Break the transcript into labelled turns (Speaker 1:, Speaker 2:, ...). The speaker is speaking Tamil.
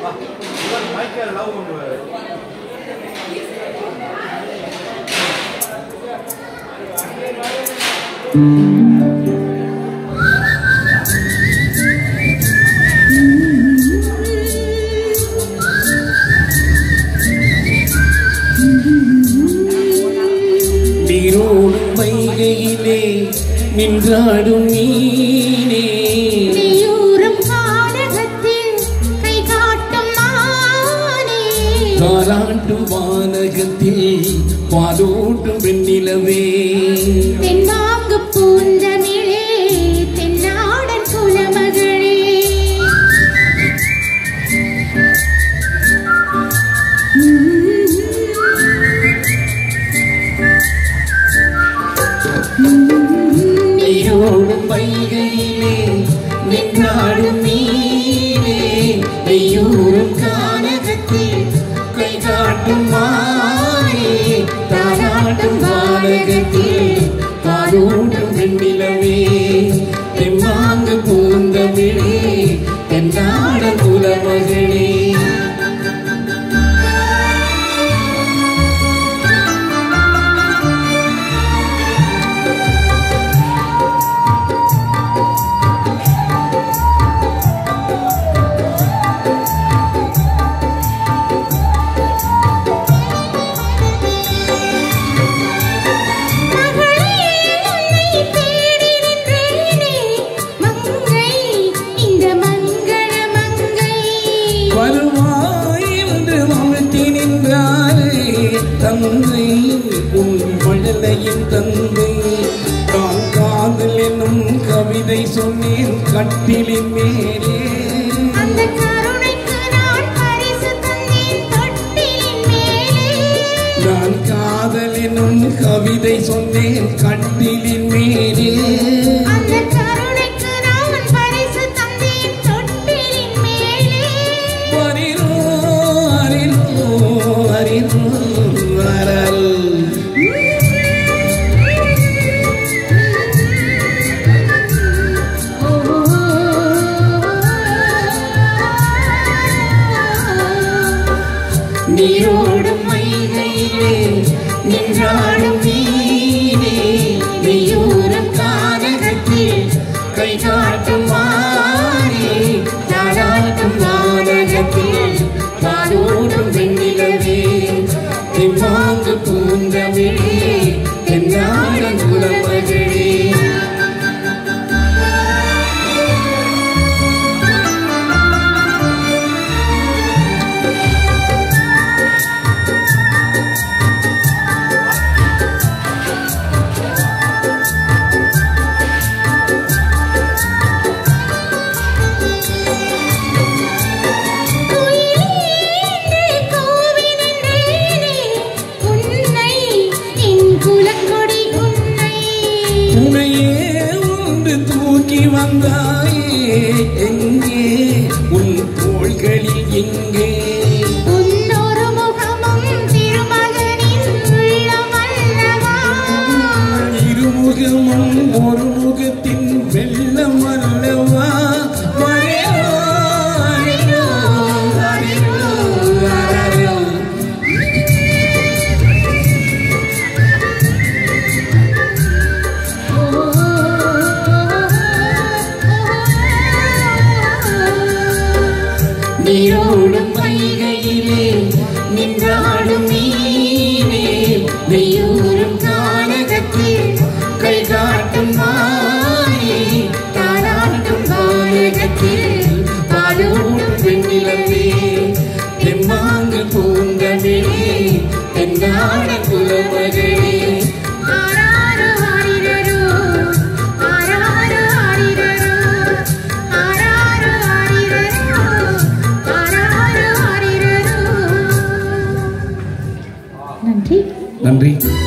Speaker 1: மைக்கேல் லவ் பண்ணுவாரு
Speaker 2: நீரோடும் வைகையிலே நின்றாடும் நீனே
Speaker 3: நீயூரும் கானகத்தில் கை காட்டும் மானே
Speaker 2: தாராட்டும் வானகத்தில் பாலூட்டும் வெண்ணிலவே
Speaker 3: தென்னாங்கு பூந்தமிழே தென்னாடன் குலமகளே
Speaker 2: நீரோடும் வைகையிலே நின்றாடும் நீனே நெய்யூரும் கானகத்தில் கை காட்டும் மானே தாராட்டும் வானகத்தில் பாலூட்டும் வெண்ணிலவே தெம்மாங்கு பூந்தமிழே தென்னாட குலமகளே
Speaker 3: மகளே உன்னை தேடி நின்றேனே மங்கை இந்த மங்கள மங்கை
Speaker 2: வருவாய் என்று வாழ்த்தி நின்றாரே தந்தை உன் மழலையின் தந்தை நான் காதல் என்னும் கவிதை சொன்னேன் கட்டிலின் மேலே
Speaker 3: அந்த கருணைக்கு நான் பரிசு தந்தேன் தொட்டிலின் மேலே
Speaker 2: நான் காதல் என்னும் கவிதை சொன்னேன் கட்டிலின் மேலே
Speaker 3: அந்த கருணைக்கு நான் பரிசு தந்தேன் தொட்டிலின் மேலே
Speaker 2: அரிரோ அரிரோ அரிரோ அரல் நீரோடும் மைகையிலே நின்றாடும் நீனே நீயூரும் கானகத்தில் கை காட்டும் மானே தாராட்டும் வானகத்தில் பாலோடும் வெண்ணிலவே தெம்மாங்கு பூந்தமிழே தென்னாட குலமகளே
Speaker 3: உயிரே கோவி நின்றேனே உன்னை என் குலக்கொடி உன்னை
Speaker 2: உனையே உண்டு தூக்கி வந்தாயே எங்கே உன் தோள்களில் எங்கே
Speaker 3: உன்னொரு முகமும் திருமகனின் உள்ளமல்லவா
Speaker 2: இருமுகமும் ஒரு முகத்தின் வெள்ளம் அல்லவா மறையோ, அறையோ, அறையோ, அறையோ. நீரோடும் வைகையிலே நின்றாடும் நீனே நெய்யூரும் கானகத்தில் கை காட்டும் மானே தாராட்டும் வானகத்தில் பாலூட்டும் வெண்ணிலவே தெம்மாங்கு பூந்தமிழே தென்னாட குலமகளே
Speaker 3: ஆராரு ஆரிரரோ ஆராரு ஆரிரரோ ஆராரு ஆரிரரோ ஆராரு ஆரிரரோ நன்றி
Speaker 2: நன்றி